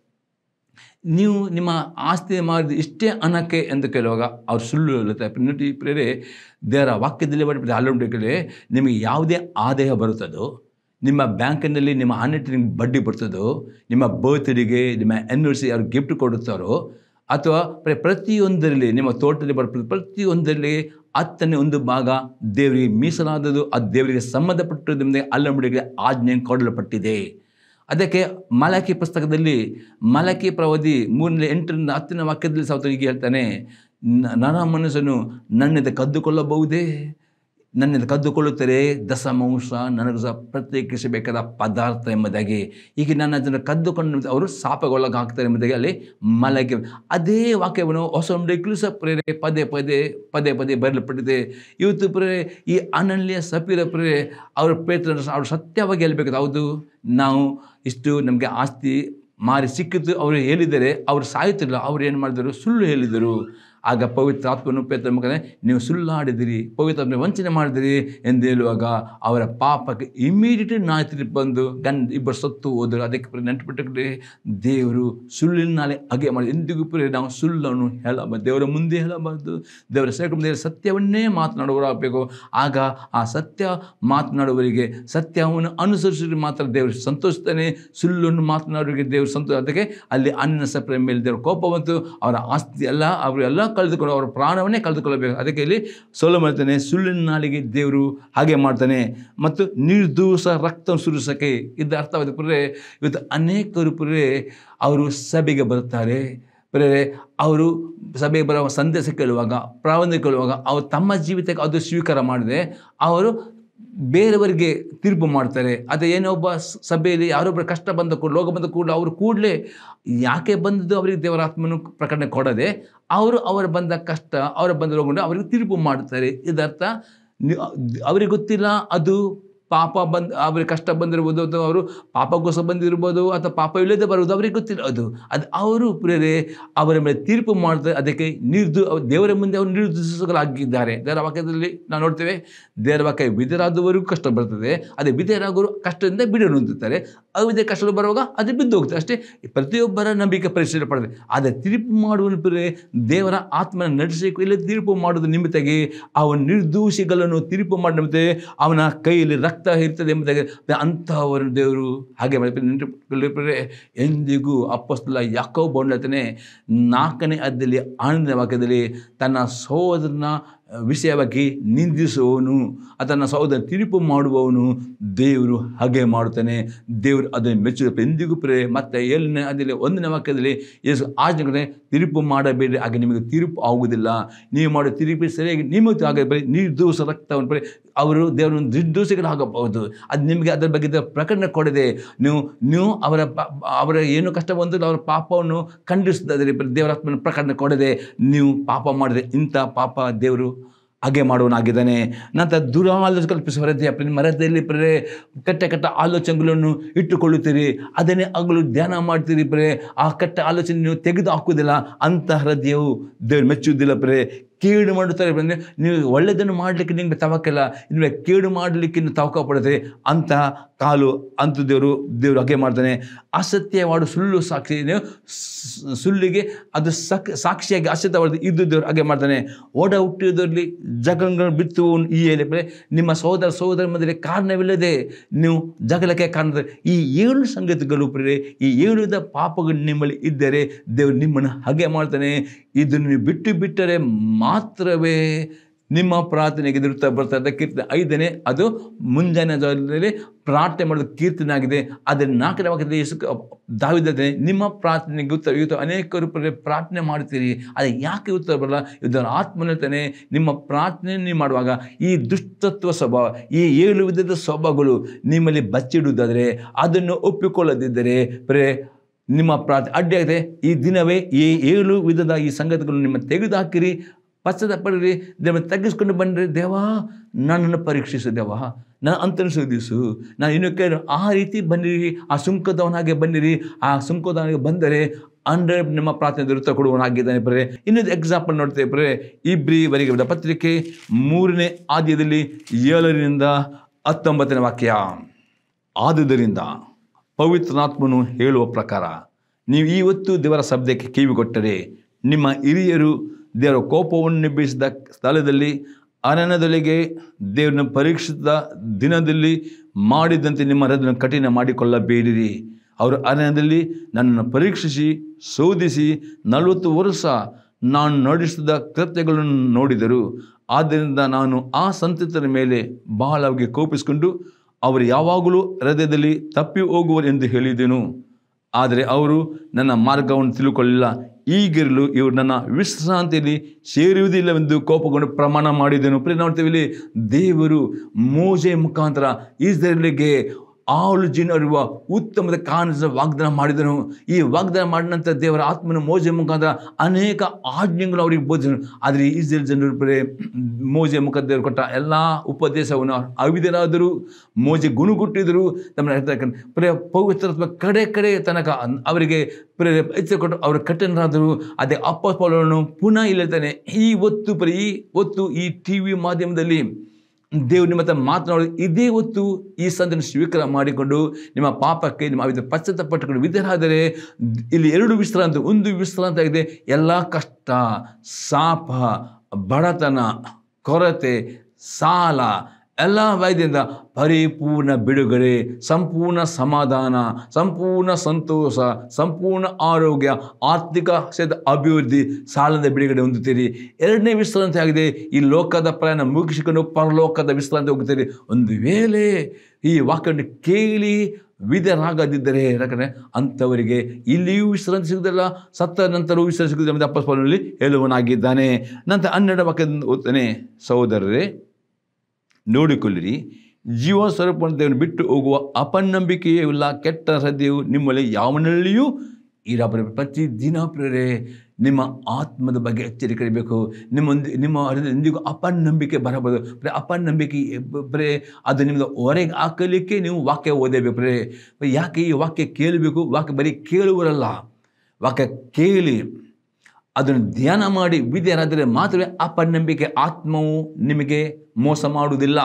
ನೀವು ನಿಮ್ಮ ಆಸ್ತಿ ಮಾಡಿದ ಇಷ್ಟೇ ಹಣಕ್ಕೆ ಎಂದು ಕೇಳುವಾಗ ಅವ್ರು ಸುಳ್ಳು ಹೇಳುತ್ತಾರೆ ನೋಡಿ ಪ್ರೇರೆ ದೇವರ ವಾಕ್ಯದಲ್ಲಿ ಬರ್ತದೆ ಅಲ್ಲೊಂದು ನಿಮಗೆ ಯಾವುದೇ ಆದಾಯ ಬರುತ್ತದೋ ನಿಮ್ಮ ಬ್ಯಾಂಕಿನಲ್ಲಿ ನಿಮ್ಮ ಹಣಕ್ಕೆ ನಿಮ್ಗೆ ಬಡ್ಡಿ ಬರ್ತದೋ ನಿಮ್ಮ ಬರ್ತ್ಡೇಗೆ ನಿಮ್ಮ ಆ್ಯನಿವರ್ಸರಿ ಅವ್ರು ಗಿಫ್ಟ್ ಕೊಡುತ್ತಾರೋ ಅಥವಾ ಪ್ರ- ಪ್ರತಿಯೊಂದರಲ್ಲಿ ನಿಮ್ಮ ತೋಟದಲ್ಲಿ ಬರೋ ಪ್ರತಿಯೊಂದರಲ್ಲಿ ಹತ್ತನೇ ಒಂದು ಭಾಗ ದೇವರಿಗೆ ಮೀಸಲಾದದು ಆ ದೇವರಿಗೆ ಸಂಬಂಧಪಟ್ಟದಿಂದ ಅಲ್ಲಂಬಡಿಗೆ ಆಜ್ಞೆ ಕೊಡಲ್ಪಟ್ಟಿದೆ ಅದಕ್ಕೆ ಮಲಕಿ ಪುಸ್ತಕದಲ್ಲಿ ಮಲಕಿ ಪ್ರವದಿ ಮೂರನೇ ಎಂಟರಿಂದ ಹತ್ತನೇ ವಾಕ್ಯದಲ್ಲಿ ಸೌತನಿಗೆ ಹೇಳ್ತಾನೆ ನ- ನನ್ನ ಮನಸ್ಸನ್ನು ನನ್ನಿಂದ ಕದ್ದುಕೊಳ್ಳಬಹುದೇ ನನ್ನಿಂದ ಕದ್ದುಕೊಳ್ಳುತ್ತಾರೆ ದಶಮಾಂಶ ನನಗೆ ಸಹ ಪ್ರತ್ಯೇಕಿಸಬೇಕಾದ ಪದಾರ್ಥ ಎಂಬುದಾಗಿ ಈಗ ನನ್ನ ಅದನ್ನು ಕದ್ದುಕೊಂಡು ಅವರು ಶಾಪಗೊಳಗಾಗ್ತಾರೆ ಎಂಬುದಾಗಿ ಅಲ್ಲಿ ಮಲಗಿ ಅದೇ ವಾಕ್ಯವನ್ನು ಹೊಸ ಒಂದಕ್ಕೂ ಸಹ ಪ್ರೇರೆ ಪದೇ ಪದೇ ಪದೇ ಪದೇ ಬರಲ್ಪಟ್ಟಿದೆ ಇವತ್ತು ಪ್ರೇರೆ ಈ ಅನನ್ಯ ಸಫೀರ ಪ್ರೇರೆ ಅವರ ಪ್ರೇತ ಅವ್ರು ಸತ್ಯವಾಗಿ ಹೇಳ್ಬೇಕು ಹೌದು ನಾವು ಇಷ್ಟು ನಮಗೆ ಆಸ್ತಿ ಮಾರಿ ಸಿಕ್ಕಿತು ಅವರು ಹೇಳಿದರೆ ಅವರು ಸಾಯುತ್ತಿಲ್ಲ ಅವ್ರು ಏನು ಮಾಡಿದರು ಸುಳ್ಳು ಹೇಳಿದರು ಆಗ ಪವಿತ್ರ ಆತ್ಮನು ಪೇತ್ರ ಮುಖಾಂತರ ನೀವು ಸುಳ್ಳಾಡಿದಿರಿ ಪವಿತ್ರ ಆತ್ಮನ ವಂಚನೆ ಮಾಡಿದಿರಿ ಎಂದು ಹೇಳುವಾಗ ಅವರ ಪಾಪಕ್ಕೆ ಇಮಿಡಿಯೇಟ್ ನಾಯಕರು ಬಂದು ಗಂಡ ಇಬ್ಬರು ಸತ್ತು ಹೋದರು ಅದಕ್ಕೆ ಪ್ರ- ನೆನಪಿಟ್ಟುಕೊಂಡ್ರೆ ದೇವರು ಸುಳ್ಳಿನಾಲೆ ಹಾಗೆ ಮಾಡಿ ಎಂದಿಗೂ ಪ್ರಿಯ ನಾವು ಸುಳ್ಳನ್ನು ಹೇಳಬಾರ್ದು ದೇವರ ಮುಂದೆ ಹೇಳಬಾರ್ದು ದೇವರ ಸೇವಕ ಮುಂದೆ ಸತ್ಯವನ್ನೇ ಮಾತನಾಡುವರಾಗಬೇಕು ಆಗ ಆ ಸತ್ಯ ಮಾತನಾಡುವವರಿಗೆ ಸತ್ಯವನ್ನು ಅನುಸರಿಸಿದ್ರೆ ಮಾತ್ರ ದೇವರು ಸಂತೋಷಿಸ್ತಾನೆ ಸುಳ್ಳನ್ನು ಮಾತನಾಡುವವರಿಗೆ ದೇವರು ಸಂತೋಷ ಅದಕ್ಕೆ ಅಲ್ಲಿ ಅನ್ನ ಸಪ್ರೆ ಮೇಲೆ ದೇವರ ಕೋಪ ಬಂತು ಅವರ ಆಸ್ತಿ ಎಲ್ಲ ಅವರು ಎಲ್ಲ ಕಳೆದುಕೊಂಡು ಅವರ ಪ್ರಾಣವನ್ನೇ ಕಳೆದುಕೊಳ್ಳಬೇಕು ಅದಕ್ಕೆ ಇಲ್ಲಿ ಸೋಲು ಮಾಡ್ತಾನೆ ಸುಳ್ಳಿನ ನಾಲಿಗೆ ದೇವರು ಹಾಗೆ ಮಾಡ್ತಾನೆ ಮತ್ತು ನಿರ್ದೋಷ ರಕ್ತ ಸುರಿಸಕ್ಕೆ ಇದ್ದ ಅರ್ಥವಾದ ಪುರೇ ಇವತ್ತು ಅನೇಕರು ಪುರೇ ಅವರು ಸಭೆಗೆ ಬರುತ್ತಾರೆ ಪ್ರೇರೆ ಅವರು ಸಭೆಗೆ ಬರುವ ಸಂದೇಶ ಕೇಳುವಾಗ ಪ್ರಾಬಂಧ ಕೇಳುವಾಗ ಅವರು ತಮ್ಮ ಜೀವಿತಕ್ಕೆ ಅದು ಸ್ವೀಕಾರ ಮಾಡಿದೆ ಅವರು ಬೇರೆಯವರಿಗೆ ತೀರ್ಪು ಮಾಡ್ತಾರೆ ಅದೇ ಏನೋ ಒಬ್ಬ ಸ- ಸಭೆಯಲ್ಲಿ ಯಾರೊಬ್ಬರ ಕಷ್ಟ ಬಂದ ಕೂಡ ರೋಗ ಬಂದ ಕೂಡ ಅವರು ಕೂಡಲೇ ಯಾಕೆ ಬಂದದ್ದು ಅವರಿಗೆ ದೇವರ ಆತ್ಮನು ಪ್ರಕಟಣೆ ಕೊಡದೆ ಅವರು ಅವರ ಬಂದ ಕಷ್ಟ ಅವರ ಬಂದ ರೋಗ ಅವರಿಗೆ ತೀರ್ಪು ಮಾಡ್ತಾರೆ ಇದರ್ಥ ನಿ- ಅವರಿಗೆ ಗೊತ್ತಿಲ್ಲ ಅದು ಪಾಪ ಬಂದ್ ಅವರಿಗೆ ಕಷ್ಟ ಬಂದಿರ್ಬೋದು ಅಥವಾ ಅವರು ಪಾಪಗೋಸ ಬಂದಿರ್ಬೋದು ಅಥವಾ ಪಾಪ ಇಲ್ಲದೆ ಬರುವುದು ಅವರಿಗೆ ಗೊತ್ತಿಲ್ಲ ಅದು ಅದು ಅವರು ಪ್ರೇರೆ ಅವರ ಮೇಲೆ ತೀರ್ಪು ಮಾಡ್ತಾರೆ ಅದಕ್ಕೆ ನಿರ್ದು ದೇವರ ಮುಂದೆ ಅವರು ನಿರ್ದೋಷಿಸಲಾಗಿದ್ದಾರೆ ದೇವರ ವಾಕ್ಯದಲ್ಲಿ ನಾವು ನೋಡ್ತೇವೆ ದೇವರ ವಾಕ್ಯ ವಿಧೇಯರಾದವರಿಗೂ ಕಷ್ಟ ಬರ್ತದೆ ಅದೇ ವಿಧೇಯರಾಗೋರು ಕಷ್ಟದಿಂದ ಬಿಡಲು ಹೊಂದುತ್ತಾರೆ ಅವಿದೆ ಕಷ್ಟಗಳು ಬರುವಾಗ ಅದು ಬಿದ್ದು ಹೋಗ್ತದೆ ಅಷ್ಟೇ ಪ್ರತಿಯೊಬ್ಬರ ನಂಬಿಕೆ ಪರಿಶೀಲನೆ ಪಡೆದೆ ಆದರೆ ತೀರ್ಪು ಮಾಡುವ ಪ್ರೇರೆ ದೇವರ ಆತ್ಮನ ನಡೆಸಬೇಕು ಇಲ್ಲ ತೀರ್ಪು ಮಾಡುವುದು ನಿಮಿತ್ತಾಗಿ ಅವನ ನಿರ್ದೋಷಿಗಳನ್ನು ತೀರ್ಪು ಮಾಡಿ ನಿಮಿತ್ತ ಅವನ ಕೈಯಲ್ಲಿ ರಕ್ತ ಇರ್ತದೆ ಎಂಬುದಾಗಿ ಅಂತಹವರು ದೇವರು ಹಾಗೆ ಮಾಡಿ ಎಂದಿಗೂ ಅಪ್ಪಸ್ತಲ ಯಾಕೋ ಬಂಡತನೆ ನಾಲ್ಕನೇ ಅದ್ದಲ್ಲಿ ಆನಂದ ವಾಕ್ಯದಲ್ಲಿ ತನ್ನ ಸಹೋದರನ ವಿಷಯವಾಗಿ ನಿಂದಿಸುವವನು ತನ್ನ ಸಹೋದರ ತೀರ್ಪು ಮಾಡುವವನು ದೇವರು ಹಾಗೆ ಮಾಡುತ್ತಾನೆ ದೇವರು ಅದನ್ನು ಮೆಚ್ಚುವ ಎಂದಿಗೂ ಪ್ರೇ ಮತ್ತೆ ಏಳನೇ ಅದಲ್ಲಿ ಒಂದನೇ ವಾಕ್ಯದಲ್ಲಿ ಯೇಸು ಆಜ್ಞೆ ತೀರ್ಪು ಮಾಡಬೇಡಿ ಹಾಗೆ ನಿಮಗೆ ತೀರ್ಪು ಆಗುವುದಿಲ್ಲ ನೀವು ಮಾಡೋ ತೀರ್ಪು ಸರಿಯಾಗಿ ನಿಮಗೆ ಹಾಗೆ ಬರೀ ನಿರ್ದೋಷ ರಕ್ತವನ್ನು ಬರೀ ಅವರು ದೇವರನ್ನು ನಿರ್ದೋಷಿಗಳಾಗಬಹುದು ಅದು ನಿಮಗೆ ಅದರ ಬಗ್ಗೆ ದೇವರು ಪ್ರಕಟಣೆ ಕೊಡದೆ ನೀವು ನೀವು ಅವರ ಪ- ಅವರ ಏನು ಕಷ್ಟ ಬಂದರೂ ಅವರ ಪಾಪವನ್ನು ಖಂಡಿಸಿದರೆ ದೇವರ ಆತ್ಮನ ಪ್ರಕಟಣೆ ಕೊಡದೆ ನೀವು ಪಾಪ ಮಾಡಿದೆ ಇಂಥ ಪಾಪ ದೇವರು ಹಾಗೆ ಮಾಡುವನಾಗಿದ್ದಾನೆ ನಂತರ ದುರಾಲೋಚನೆ ಕಲ್ಪಿಸುವ ಹೃದಯ ನಿಮ್ಮ ಹೃದಯದಲ್ಲಿ ಪ್ರೇ ಕೆಟ್ಟ ಕೆಟ್ಟ ಆಲೋಚನೆಗಳನ್ನು ಇಟ್ಟುಕೊಳ್ಳುತ್ತೀರಿ ಅದನ್ನೇ ಆಗಲು ಧ್ಯಾನ ಮಾಡ್ತೀರಿ ಪ್ರೇ ಆ ಕೆಟ್ಟ ಆಲೋಚನೆ ನೀವು ತೆಗೆದು ಹಾಕುವುದಿಲ್ಲ ಅಂಥ ಹೃದಯವು ದೇವರು ಮೆಚ್ಚುವುದಿಲ್ಲ ಪ್ರೇ ಕೇಡು ಮಾಡುತ್ತಾರೆ ಬಂದರೆ ನೀವು ಒಳ್ಳೆಯದನ್ನು ಮಾಡಲಿಕ್ಕೆ ನಿಮಗೆ ತವಕಿಲ್ಲ ನಿಮಗೆ ಕೇಡು ಮಾಡಲಿಕ್ಕೆ ನೀವು ತವಕ ಪಡುತ್ತೆ ಅಂತಹ ಕಾಲು ಅಂತು ದೇವರು ದೇವರು ಹಾಗೆ ಮಾಡ್ತಾನೆ ಅಸತ್ಯವಾಡು ಸುಳ್ಳು ಸಾಕ್ಷಿ ನೀವು ಸ್- ಸುಳ್ಳಿಗೆ ಅದು ಸಕ್ ಸಾಕ್ಷಿಯಾಗಿ ಅಸತ್ಯವಾದ ಇದು ದೇವರು ಹಾಗೆ ಮಾಡ್ತಾನೆ ಓಡ ಹುಟ್ಟಿಯೋದ್ರಲ್ಲಿ ಜಗಳಗಳು ಬಿತ್ತು ಈ ಹೇಳಿ ನಿಮ್ಮ ಸಹೋದರ ಸಹೋದರ ಮಧ್ಯೆ ಕಾರಣವಿಲ್ಲದೆ ನೀವು ಜಗಳಕ್ಕೆ ಕಾರಣದ ಈ ಏಳು ಸಂಗತಿಗಳು ಪ್ರೇರೆ ಈ ಏಳುದ ಪಾಪಗಳು ನಿಮ್ಮಲ್ಲಿ ಇದ್ದರೆ ದೇವರು ನಿಮ್ಮನ್ನು ಹಾಗೆ ಮಾಡ್ತಾನೆ ಇದನ್ನು ನೀವು ಬಿಟ್ಟು ಬಿಟ್ಟರೆ ಮಾತ್ರವೇ ನಿಮ್ಮ ಪ್ರಾರ್ಥನೆಗೆ ಎದುರುತ್ತಾ ಬರ್ತಾ ಇದ್ದ ಕೀರ್ತನೆ ಐದನೇ ಅದು ಮುಂಜಾನೆ ಜಾವದಲ್ಲಿ ಪ್ರಾರ್ಥನೆ ಮಾಡೋದು ಕೀರ್ತನೆ ಆಗಿದೆ ಅದನ್ನು ನಾಲ್ಕನೇ ವಾಕ್ಯದಲ್ಲಿ ಯೇಸು ದಾವಿದರೆ ನಿಮ್ಮ ಪ್ರಾರ್ಥನೆಗೆ ಉತ್ತರ ಇವತ್ತು ಅನೇಕರು ಪ್ರ- ಪ್ರಾರ್ಥನೆ ಮಾಡ್ತೀರಿ ಅದು ಯಾಕೆ ಉತ್ತರ ಬರಲ್ಲ ಇದರ ಆತ್ಮನತಾನೆ ನಿಮ್ಮ ಪ್ರಾರ್ಥನೆ ನೀವು ಮಾಡುವಾಗ ಈ ದುಷ್ಟತ್ವ ಸ್ವಭಾವ ಈ ಏಳು ವಿಧದ ಸ್ವಭಾವಗಳು ನಿಮ್ಮಲ್ಲಿ ಬಚ್ಚಿಡುವುದಾದರೆ ಅದನ್ನು ಒಪ್ಪಿಕೊಳ್ಳದಿದ್ದರೆ ಪ್ರೇ ನಿಮ್ಮ ಪ್ರಾರ್ಥನೆ ಅಡ್ಡಿಯಾಗಿದೆ ಈ ದಿನವೇ ಈ ಏಳು ವಿಧದ ಈ ಸಂಗತಿಗಳು ನಿಮ್ಮ ತೆಗೆದುಹಾಕಿರಿ ಪಶ್ಚಾತ್ತಾಪಡಿರಿ ದೇವ ತಗ್ಗಿಸ್ಕೊಂಡು ಬಂದರೆ ದೇವಾ ನನ್ನನ್ನು ಪರೀಕ್ಷಿಸು ದೇವ ನಾನು ಅಂತನ್ನು ಶೋಧಿಸು ನಾನು ಇನ್ನು ಕೇಳು ಆ ರೀತಿ ಬನ್ನಿರಿ ಆ ಸುಂಕದವನಾಗೆ ಬನ್ನಿರಿ ಆ ಸುಂಕದವನಾಗೆ ಬಂದರೆ ಅಂದರೆ ನಿಮ್ಮ ಪ್ರಾರ್ಥನೆ ಉತ್ತರ ಕೊಡುವನಾಗಿದ್ದಾನೆ ಬರೇ ಇನ್ನೊಂದು ಎಕ್ಸಾಂಪಲ್ ನೋಡ್ತೇವೆ ಬರೇ ಇಬ್ರಿವರೆಗೆ ಬರೆದ ಪತ್ರಿಕೆ ಮೂರನೇ ಆದ್ಯದಲ್ಲಿ ಏಳರಿಂದ ಹತ್ತೊಂಬತ್ತನೇ ವಾಕ್ಯ ಆದುದರಿಂದ ಪವಿತ್ರಾತ್ಮನು ಹೇಳುವ ಪ್ರಕಾರ ನೀವು ಇವತ್ತು ದೇವರ ಶಬ್ದಕ್ಕೆ ಕಿವಿಗೊಟ್ಟರೆ ನಿಮ್ಮ ಹಿರಿಯರು ದೇವರ ಕೋಪವನ್ನು ನಿಬ್ಬಿಸಿದ ಸ್ಥಳದಲ್ಲಿ ಅರಣ್ಯದೊಳಗೆ ದೇವರನ್ನ ಪರೀಕ್ಷಿಸಿದ ದಿನದಲ್ಲಿ ಮಾಡಿದಂತೆ ನಿಮ್ಮ ಹೃದಯವನ್ನು ಕಠಿಣ ಮಾಡಿಕೊಳ್ಳಬೇಡಿರಿ ಅವರು ಅರಣ್ಯದಲ್ಲಿ ನನ್ನನ್ನು ಪರೀಕ್ಷಿಸಿ ಶೋಧಿಸಿ ನಲವತ್ತು ವರ್ಷ ನಾನು ನಡೆಸಿದ ಕೃತ್ಯಗಳನ್ನು ನೋಡಿದರು ಆದ್ದರಿಂದ ನಾನು ಆ ಸಂತತರ ಮೇಲೆ ಬಹಳವಾಗಿ ಕೋಪಿಸಿಕೊಂಡು ಅವರು ಯಾವಾಗಲೂ ಹೃದಯದಲ್ಲಿ ತಪ್ಪಿ ಹೋಗುವರು ಎಂದು ಹೇಳಿದೆನು ಆದರೆ ಅವರು ನನ್ನ ಮಾರ್ಗವನ್ನು ತಿಳುಕೊಳ್ಳಿಲ್ಲ ಈಗಿರಲು ಇವರು ನನ್ನ ವಿಶ್ರಾಂತಿಯಲ್ಲಿ ಸೇರುವುದಿಲ್ಲವೆಂದು ಕೋಪಗೊಂಡು ಪ್ರಮಾಣ ಮಾಡಿದನು ಪ್ರಿಯ ನೋಡ್ತೀವಿ ಇಲ್ಲಿ ದೇವರು ಮೋಜೆ ಮುಖಾಂತರ ಇಸ್ರೇಲಿಗೆ ಆಳು ಜನರಿರುವ ಉತ್ತಮದ ಕಾನೂನು ವಾಗ್ದಾನ ಮಾಡಿದನು ಈ ವಾಗ್ದಾನ ಮಾಡಿದ ನಂತರ ದೇವರ ಆತ್ಮನ ಮೋಜೆ ಮುಖಾಂತರ ಅನೇಕ ಆಜ್ಞೆಗಳು ಅವರಿಗೆ ಬೋಧಿಸಿದನು ಆದರೆ ಇಸ್ರೇಲ್ ಜನರು ಬರೇ ಮೋಜೆ ಮುಖಾಂತರ ದೇವರು ಕೊಟ್ಟ ಎಲ್ಲ ಉಪದೇಶವನ್ನು ಅವಿದರಾದರು ಮೋಜೆ ಗುಣಗುಟ್ಟಿದರು ತಮ್ಮ ಪ್ರೇ ಪವಿತ್ರ ಕಡೆ ಕಡೆ ತನಕ ಅವರಿಗೆ ಪ್ರೇ ಕೊಟ್ಟು ಅವರು ಕಠಿಣರಾದರು ಅದೇ ಅಪ್ಪ ಪೌಲವನ್ನು ಪುನಃ ಇಲ್ಲಿರ್ತಾನೆ ಈ ಒತ್ತು ಪ್ರಿಯ ಈ ಒತ್ತು ಈ ಟಿ ವಿ ಮಾಧ್ಯಮದಲ್ಲಿ ದೇವರು ನಿಮ್ಮ ಹತ್ರ ಮಾತನಾಡೋದು ಇದೇ ಹೊತ್ತು ಈ ಸಂದನ್ನು ಸ್ವೀಕಾರ ಮಾಡಿಕೊಂಡು ನಿಮ್ಮ ಪಾಪಕ್ಕೆ ನಿಮ್ಮ ಅವಿದ ಪಶ್ಚಾತ್ತಪಟ್ಟುಕೊಂಡು ವಿಧರಾದರೆ ಇಲ್ಲಿ ಎರಡು ವಿಶ್ರಾಂತಿ ಒಂದು ವಿಶ್ರಾಂತಿ ಆಗಿದೆ ಎಲ್ಲ ಕಷ್ಟ ಸಾಪ ಬಡತನ ಕೊರತೆ ಸಾಲ ಎಲ್ಲ ವೈದ್ಯದಿಂದ ಪರಿಪೂರ್ಣ ಬಿಡುಗಡೆ ಸಂಪೂರ್ಣ ಸಮಾಧಾನ ಸಂಪೂರ್ಣ ಸಂತೋಷ ಸಂಪೂರ್ಣ ಆರೋಗ್ಯ ಆರ್ಥಿಕ ಕ್ಷೇತ್ರ ಅಭಿವೃದ್ಧಿ ಸಾಲದ ಬಿಡುಗಡೆ ಹೊಂದುತ್ತೀರಿ ಎರಡನೇ ವಿಶ್ರಾಂತಿ ಆಗಿದೆ ಈ ಲೋಕದ ಪ್ರಯಾಣ ಮುಗಿಸಿಕೊಂಡು ಪರಲೋಕದ ವಿಶ್ರಾಂತಿ ಹೋಗುತ್ತೀರಿ ಒಂದು ವೇಳೆ ಈ ವಾಕ್ಯವನ್ನು ಕೇಳಿ ವಿಧರಾಗದಿದ್ದರೆ ಯಾಕಂದರೆ ಅಂಥವರಿಗೆ ಇಲ್ಲಿಯೂ ವಿಶ್ರಾಂತಿ ಸಿಗುವುದಿಲ್ಲ ಸತ್ತ ನಂತರವೂ ವಿಶ್ರಾಂತಿ ಸಿಗುವುದಿಲ್ಲ ಎಂದು ಅಪ್ಪಸ್ಪಾಲನಲ್ಲಿ ಹೇಳುವನಾಗಿದ್ದಾನೆ ನಂತರ ಹನ್ನೆರಡು ವಾಕ್ಯದಿಂದ ಓದ್ತಾನೆ ಸಹೋದರರೇ ನೋಡಿಕೊಳ್ಳಿರಿ ಜೀವ ಸ್ವರೂಪ ದೇವನು ಬಿಟ್ಟು ಹೋಗುವ ಅಪನಂಬಿಕೆಯೇ ಇಲ್ಲ ಕೆಟ್ಟ ಶ್ರದ್ಧೆಯು ನಿಮ್ಮಲ್ಲಿ ಯಾವನಲ್ಲಿಯೂ ಇರಬಾರದು ಪ್ರತಿ ದಿನ ಪ್ರೇರೆ ನಿಮ್ಮ ಆತ್ಮದ ಬಗ್ಗೆ ಎಚ್ಚರಿಕೆ ಇರಬೇಕು ನಿಮ್ಮೊಂದು ನಿಮ್ಮ ಹೃದಯದಲ್ಲಿ ಎಂದಿಗೂ ಅಪನಂಬಿಕೆ ಬರಬಹುದು ಪ್ರೇ ಅಪನಂಬಿಕೆ ಬರೇ ಅದು ನಿಮ್ಮದು ಹೊರಗೆ ಹಾಕಲಿಕ್ಕೆ ನೀವು ವಾಕ್ಯ ಓದಬೇಕು ಪ್ರೇ ಯಾಕೆ ಈ ವಾಕ್ಯ ಕೇಳಬೇಕು ವಾಕ್ಯ ಬರೀ ಕೇಳುವರಲ್ಲ ವಾಕ್ಯ ಕೇಳಿ ಅದನ್ನು ಧ್ಯಾನ ಮಾಡಿ ವಿದ್ಯಾರಾದರೆ ಮಾತ್ರವೇ ಅಪನಂಬಿಕೆ ಆತ್ಮವು ನಿಮಗೆ ಮೋಸ ಮಾಡುವುದಿಲ್ಲ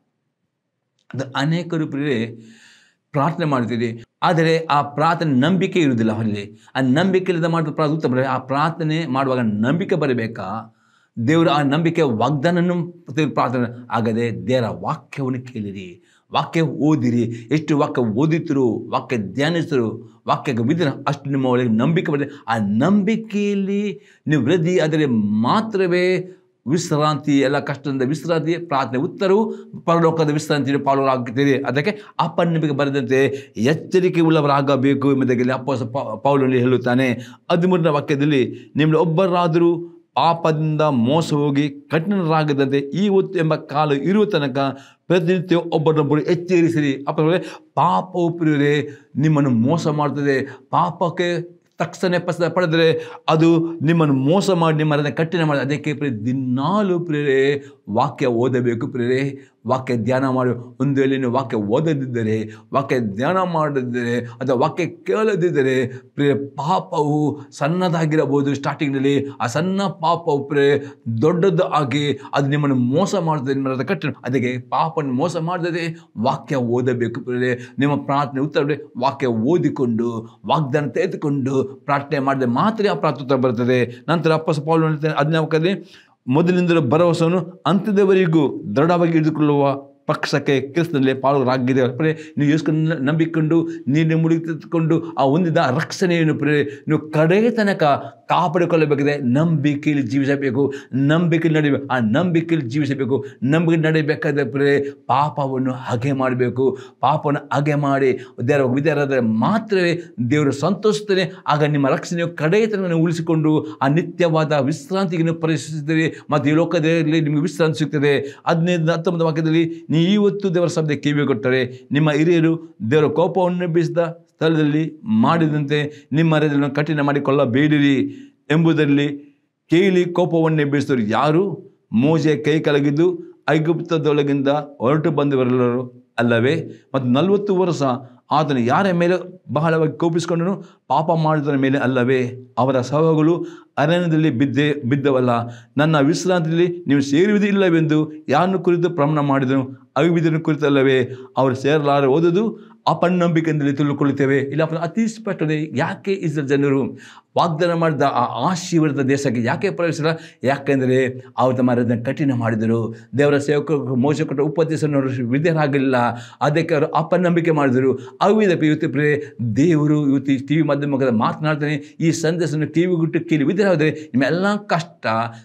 ಅದು ಅನೇಕರು ಪ್ರಿಯರೇ ಪ್ರಾರ್ಥನೆ ಮಾಡ್ತೀರಿ ಆದರೆ ಆ ಪ್ರಾರ್ಥನೆ ನಂಬಿಕೆ ಇರುವುದಿಲ್ಲ ಅಲ್ಲಿ ಆ ನಂಬಿಕೆ ಇಲ್ಲದ ಮಾಡಿದ ಪ್ರಾರ್ಥನೆ ಉತ್ತಮ ಆ ಪ್ರಾರ್ಥನೆ ಮಾಡುವಾಗ ನಂಬಿಕೆ ಬರಬೇಕಾ ದೇವರು ಆ ನಂಬಿಕೆ ವಾಗ್ದಾನನ್ನು ಪ್ರಾರ್ಥನೆ ಆಗದೆ ದೇವರ ವಾಕ್ಯವನ್ನು ಕೇಳಿರಿ ವಾಕ್ಯ ಓದಿರಿ ಎಷ್ಟು ವಾಕ್ಯ ಓದಿತರು ವಾಕ್ಯ ಧ್ಯಾನಿಸಿದರು ವಾಕ್ಯಕ್ಕೆ ಬಿದ್ದರೆ ಅಷ್ಟು ನಿಮ್ಮ ಒಳಗೆ ನಂಬಿಕೆ ಬರ್ತದೆ ಆ ನಂಬಿಕೆಯಲ್ಲಿ ನೀವು ವೃದ್ಧಿ ಆದರೆ ಮಾತ್ರವೇ ವಿಶ್ರಾಂತಿ ಎಲ್ಲ ಕಷ್ಟದಿಂದ ವಿಶ್ರಾಂತಿ ಪ್ರಾರ್ಥನೆ ಉತ್ತರವು ಪರಲೋಕದ ವಿಶ್ರಾಂತಿ ಪಾಲುಗಳಾಗುತ್ತೀರಿ ಅದಕ್ಕೆ ಅಪನಂಬಿಕೆ ಬರದಂತೆ ಎಚ್ಚರಿಕೆ ಉಳ್ಳವರಾಗಬೇಕು ಎಂಬುದಾಗಿ ಅಪ್ಪ ಪೌಲನಲ್ಲಿ ಹೇಳುತ್ತಾನೆ ಹದಿಮೂರನೇ ವಾಕ್ಯದಲ್ಲಿ ನಿಮ್ಮಲ್ಲಿ ಒಬ್ಬರಾದರೂ ಪಾಪದಿಂದ ಮೋಸ ಹೋಗಿ ಕಠಿಣರಾಗದಂತೆ ಈ ಹೊತ್ತು ಎಂಬ ಕಾಲ ಇರುವ ತನಕ ಪ್ರತಿನಿತ್ಯ ಒಬ್ಬರೊಬ್ಬರು ಎಚ್ಚರಿಸಿರಿ ಅಪ್ಪ ಪಾಪವು ಪ್ರಿಯರೇ ನಿಮ್ಮನ್ನು ಮೋಸ ಮಾಡ್ತದೆ ಪಾಪಕ್ಕೆ ತಕ್ಷಣ ಪಸ ಪಡೆದರೆ ಅದು ನಿಮ್ಮನ್ನು ಮೋಸ ಮಾಡಿ ನಿಮ್ಮನ್ನು ಕಠಿಣ ಮಾಡಿ ಅದಕ್ಕೆ ಪ್ರಿಯ ದಿನಾಲು ಪ್ರಿಯರೇ ವಾಕ್ಯ ಓದಬೇಕು ಪ್ರಿಯರೇ ವಾಕ್ಯ ಧ್ಯಾನ ಮಾಡಿ ಒಂದು ವೇಳೆ ನೀವು ವಾಕ್ಯ ಓದದಿದ್ದರೆ ವಾಕ್ಯ ಧ್ಯಾನ ಮಾಡದಿದ್ದರೆ ಅಥವಾ ವಾಕ್ಯ ಕೇಳದಿದ್ದರೆ ಪ್ರಿಯ ಪಾಪವು ಸಣ್ಣದಾಗಿರಬಹುದು ಸ್ಟಾರ್ಟಿಂಗ್ನಲ್ಲಿ ಆ ಸಣ್ಣ ಪಾಪವು ಪ್ರಿಯ ದೊಡ್ಡದು ಆಗಿ ಅದು ನಿಮ್ಮನ್ನು ಮೋಸ ಮಾಡ್ತದೆ ನಿಮ್ಮನ್ನು ಕಠಿಣ ಅದಕ್ಕೆ ಪಾಪವನ್ನು ಮೋಸ ಮಾಡದೆ ವಾಕ್ಯ ಓದಬೇಕು ಪ್ರಿಯರೇ ನಿಮ್ಮ ಪ್ರಾರ್ಥನೆ ಉತ್ತರ ವಾಕ್ಯ ಓದಿಕೊಂಡು ವಾಗ್ದಾನ ತೆಗೆದುಕೊಂಡು ಪ್ರಾರ್ಥನೆ ಮಾಡಿದ್ರೆ ಮಾತ್ರ ಆ ಪ್ರಾರ್ಥನೆ ಬರ್ತದೆ ನಂತರ ಅಪ್ಪ ಪೌಲ್ ಹದಿನಾಲ್ಕಲ್ಲಿ ಮೊದಲಿಂದಲೂ ಭರವಸೆಯನ್ನು ಅಂತ್ಯದವರೆಗೂ ದೃಢವಾಗಿ ಹಿಡಿದುಕೊಳ್ಳುವ ಪಕ್ಷಕ್ಕೆ ಕ್ರಿಸ್ತನಲ್ಲಿ ಪಾಲುರಾಗಿದೆ ಪ್ರೆ ನೀವು ಯೋಸ್ಕೊಂಡು ನಂಬಿಕೊಂಡು ನೀರು ಮುಳುಗಿಕೊಂಡು ಆ ಹೊಂದಿದ ರಕ್ಷಣೆಯನ್ನು ಪ್ರೆ ನೀವು ಕಡೆ ತನಕ ಕಾಪಾಡಿಕೊಳ್ಳಬೇಕಿದೆ ನಂಬಿಕೆಯಲ್ಲಿ ಜೀವಿಸಬೇಕು ನಂಬಿಕೆಯಲ್ಲಿ ನಡಿಬೇಕು ಆ ನಂಬಿಕೆಯಲ್ಲಿ ಜೀವಿಸಬೇಕು ನಂಬಿಕೆ ನಡಿಬೇಕಾದ್ರೆ ಪ್ರೆ ಪಾಪವನ್ನು ಹಗೆ ಮಾಡಬೇಕು ಪಾಪವನ್ನು ಹಗೆ ಮಾಡಿ ದೇವರ ವಿದ್ಯಾರಾದರೆ ಮಾತ್ರವೇ ದೇವರು ಸಂತೋಷಿಸ್ತಾನೆ ಆಗ ನಿಮ್ಮ ರಕ್ಷಣೆಯು ಕಡೆ ತನಕ ನೀವು ಉಳಿಸಿಕೊಂಡು ಆ ನಿತ್ಯವಾದ ವಿಶ್ರಾಂತಿಗೆ ನೀವು ಪರಿಶೀಲಿಸಿದರೆ ಮತ್ತು ಈ ಲೋಕದಲ್ಲಿ ನಿಮಗೆ ವಿಶ್ರಾಂತಿ ಸಿಗ್ತದೆ ಹದಿನೈದು ಹತ್ತೊಂಬತ್ತು ವಾಕ್ಯದಲ್ಲಿ ನೀವು ಇವತ್ತು ದೇವರ ಶಬ್ದ ಕಿವಿ ಕೊಟ್ಟರೆ ನಿಮ್ಮ ಹಿರಿಯರು ದೇವರ ಕೋಪವನ್ನು ಬೀಸಿದ ಸ್ಥಳದಲ್ಲಿ ಮಾಡಿದಂತೆ ನಿಮ್ಮ ಹೃದಯವನ್ನು ಕಠಿಣ ಮಾಡಿಕೊಳ್ಳಬೇಡಿರಿ ಎಂಬುದರಲ್ಲಿ ಕೇಳಿ ಕೋಪವನ್ನೇ ಬೀಸಿದವರು ಯಾರು ಮೋಜೆ ಕೈ ಕಲಗಿದ್ದು ಐಗುಪ್ತದೊಳಗಿಂದ ಹೊರಟು ಬಂದವರೆಲ್ಲರು ಅಲ್ಲವೇ ಮತ್ತು ನಲವತ್ತು ವರ್ಷ ಆತನು ಯಾರ ಮೇಲೆ ಬಹಳವಾಗಿ ಕೋಪಿಸಿಕೊಂಡನು ಪಾಪ ಮಾಡಿದವರ ಮೇಲೆ ಅಲ್ಲವೇ ಅವರ ಸಹಗಳು ಅರಣ್ಯದಲ್ಲಿ ಬಿದ್ದೆ ಬಿದ್ದವಲ್ಲ ನನ್ನ ವಿಶ್ರಾಂತಿಯಲ್ಲಿ ನೀವು ಸೇರುವುದೇ ಇಲ್ಲವೆಂದು ಯಾರನ್ನು ಕುರಿತು ಪ್ರಮಾಣ ಮಾಡಿದನು ಅವಿದನ್ನು ಕುರಿತಲ್ಲವೇ ಅವರು ಸೇರಲಾರ ಓದುದು ಅಪನಂಬಿಕೆಯಿಂದಲೇ ತಿಳಿದುಕೊಳ್ಳುತ್ತೇವೆ ಇಲ್ಲ ಅತಿ ಸ್ಪಷ್ಟತೆ ಯಾಕೆ ಇಸ್ರೇಲ್ ಜನರು ವಾಗ್ದಾನ ಮಾಡಿದ ಆ ಆಶೀರ್ವಾದ ದೇಶಕ್ಕೆ ಯಾಕೆ ಪ್ರವೇಶಿಸಿಲ್ಲ ಯಾಕೆಂದರೆ ಅವರು ತಮ್ಮ ಹೃದಯ ಕಠಿಣ ಮಾಡಿದರು ದೇವರ ಸೇವಕರು ಮೋಸ ಕೊಟ್ಟ ಉಪದೇಶವನ್ನು ಅವರು ವಿಧೇಯರಾಗಲಿಲ್ಲ ಅದಕ್ಕೆ ಅವರು ಅಪನಂಬಿಕೆ ಮಾಡಿದರು ಅವಿದ ಇವತ್ತು ಪ್ರೇ ದೇವರು ಇವತ್ತು ಟಿ ವಿ ಮಾಧ್ಯಮದ ಮಾತನಾಡ್ತಾನೆ ಈ ಸಂದೇಶವನ್ನು ಕಿವಿ ಗುಟ್ಟು ಕೇಳಿ ವಿಧೇಯರಾದರೆ ನಿಮ್ಮೆಲ್ಲ ಕಷ್ಟ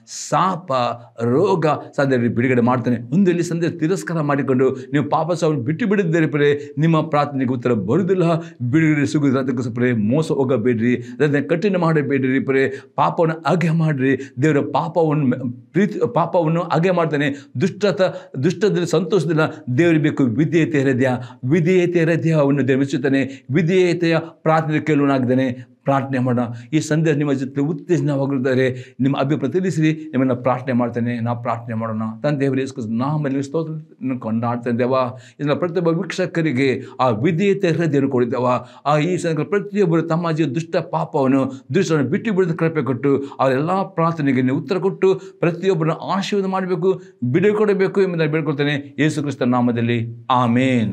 ಸಾಪ ರೋಗ ಸಾಧ್ಯ ಬಿಡುಗಡೆ ಮಾಡ್ತಾನೆ ಒಂದು ಇಲ್ಲಿ ಸಂದೇಶ ತಿರಸ್ಕಾರ ಮಾಡಿಕೊಂಡು ನೀವು ಪಾಪ ಸಾವನ್ನು ಬಿಟ್ಟು ಬಿಡಿದ್ದರೆ ಪ್ರೇ ನಿಮ್ಮ ಪ್ರಾರ್ಥನೆ ಪ್ರಾರ್ಥನೆಗೆ ಉತ್ತರ ಬರುವುದಿಲ್ಲ ಬಿಡುಗಡೆ ಸಿಗುವುದಿಲ್ಲ ಅದಕ್ಕೆ ಪ್ರೇ ಮೋಸ ಹೋಗಬೇಡ್ರಿ ಅದನ್ನು ಕಠಿಣ ಮಾಡಬೇಡ್ರಿ ಪ್ರೇ ಪಾಪವನ್ನು ಅಗೆ ಮಾಡಿರಿ ದೇವರ ಪಾಪವನ್ನು ಮ- ಪ್ರೀತಿ ಪಾಪವನ್ನು ಅಗೆ ಮಾಡ್ತಾನೆ ದುಷ್ಟತ ದುಷ್ಟದಲ್ಲಿ ಸಂತೋಷದಿಲ್ಲ ದೇವರಿಗೆ ಬೇಕು ವಿಧೇಯತೆ ಹೃದಯ ವಿಧೇಯತೆ ಹೃದಯವನ್ನು ದೇವರು ಮೆಚ್ಚುತ್ತಾನೆ ವಿಧೇಯತೆಯ ಪ್ರಾರ್ಥನೆ ಕೇಳುವನಾಗಿದ್ದಾನೆ ಪ್ರಾರ್ಥನೆ ಮಾಡೋಣ ಈ ಸಂದೇಶ ನಿಮ್ಮ ಜೊತೆ ಉತ್ತೇಜನವಾಗಿದ್ದಾರೆ ನಿಮ್ಮ ಅಭಿಪ್ರಾಯ ತಿಳಿಸಿರಿ ನಿಮ್ಮನ್ನು ಪ್ರಾರ್ಥನೆ ಮಾಡ್ತೇನೆ ನಾವು ಪ್ರಾರ್ಥನೆ ಮಾಡೋಣ ತಂದೆ ದೇವರೇ ಯೇಸು ಕ್ರಿಸ್ತನ ನಾಮದಲ್ಲಿ ಸ್ತೋತ್ರ ಕೊಂಡಾಡ್ತೇನೆ ದೇವ ಇದನ್ನ ಪ್ರತಿಯೊಬ್ಬ ವೀಕ್ಷಕರಿಗೆ ಆ ವಿಧೇಯತೆ ಹೃದಯವನ್ನು ಕೊಡಿದ್ದೇವ ಆ ಈ ಸಂದರ್ಭ ಪ್ರತಿಯೊಬ್ಬರು ತಮ್ಮ ಜೀವ ದುಷ್ಟ ಪಾಪವನ್ನು ದುಷ್ಟವನ್ನು ಬಿಟ್ಟು ಬಿಡದ ಕೃಪೆ ಕೊಟ್ಟು ಅವರೆಲ್ಲ ಪ್ರಾರ್ಥನೆಗೆ ನೀವು ಉತ್ತರ ಕೊಟ್ಟು ಪ್ರತಿಯೊಬ್ಬರನ್ನು ಆಶೀರ್ವಾದ ಮಾಡಬೇಕು ಬಿಡುಗಡೆ ಕೊಡಬೇಕು ಎಂಬುದನ್ನು ಬೇಡ್ಕೊಳ್ತೇನೆ ಯೇಸು ಕ್ರಿಸ್ತನ ನಾಮದಲ್ಲಿ ಆಮೇನ್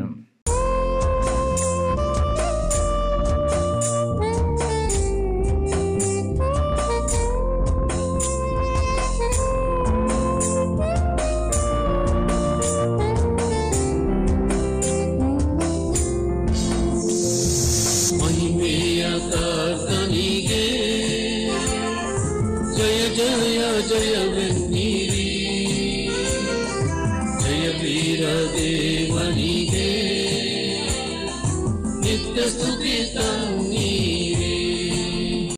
ಮಹಿಮೆಯ ಕರ್ತನಿಗೆ ಜಯ ಜಯ ಜಯವೆನ್ನಿರಿ ಜಯ ವೀರ ದೇವನಿಗೆ ನಿತ್ಯ ಸ್ತುತಿ ತಂದಿರಿ